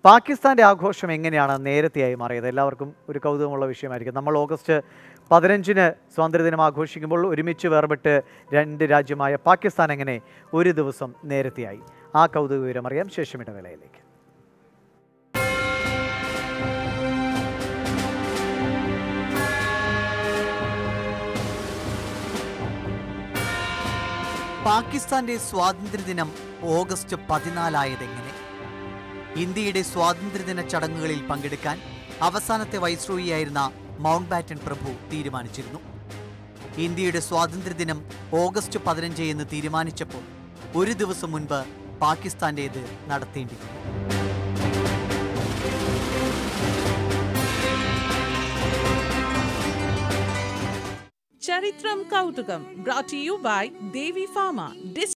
പാകിസ്ഥാൻ്റെ ആഘോഷം എങ്ങനെയാണ് നേരത്തെയായി മാറിയത് എല്ലാവർക്കും ഒരു കൗതുകമുള്ള വിഷയമായിരിക്കും നമ്മൾ ഓഗസ്റ്റ് പതിനഞ്ചിന് സ്വാതന്ത്ര്യദിനം ആഘോഷിക്കുമ്പോൾ ഒരുമിച്ച് വേർപെട്ട് രണ്ട് രാജ്യമായ പാകിസ്ഥാൻ എങ്ങനെ ഒരു ദിവസം നേരത്തെയായി ആ കൗതുക വിവരം അറിയാം ശേഷം ഇടവേളയിലേക്ക് പാകിസ്ഥാന്റെ സ്വാതന്ത്ര്യദിനം ഓഗസ്റ്റ് പതിനാലായതെങ്ങനെ ഇന്ത്യയുടെ സ്വാതന്ത്ര്യദിന ചടങ്ങുകളിൽ പങ്കെടുക്കാൻ അവസാനത്തെ വൈസ്രോയിയായിരുന്ന മൗണ്ട് ബാറ്റൻ പ്രഭു തീരുമാനിച്ചിരുന്നു ഇന്ത്യയുടെ സ്വാതന്ത്ര്യദിനം ഓഗസ്റ്റ് പതിനഞ്ച് എന്ന് തീരുമാനിച്ചപ്പോൾ ഒരു ദിവസം മുൻപ് പാകിസ്ഥാന്റേത് നടത്തേണ്ടി വന്നു ചരിത്രം കൗതുകം brought you by Devi pharma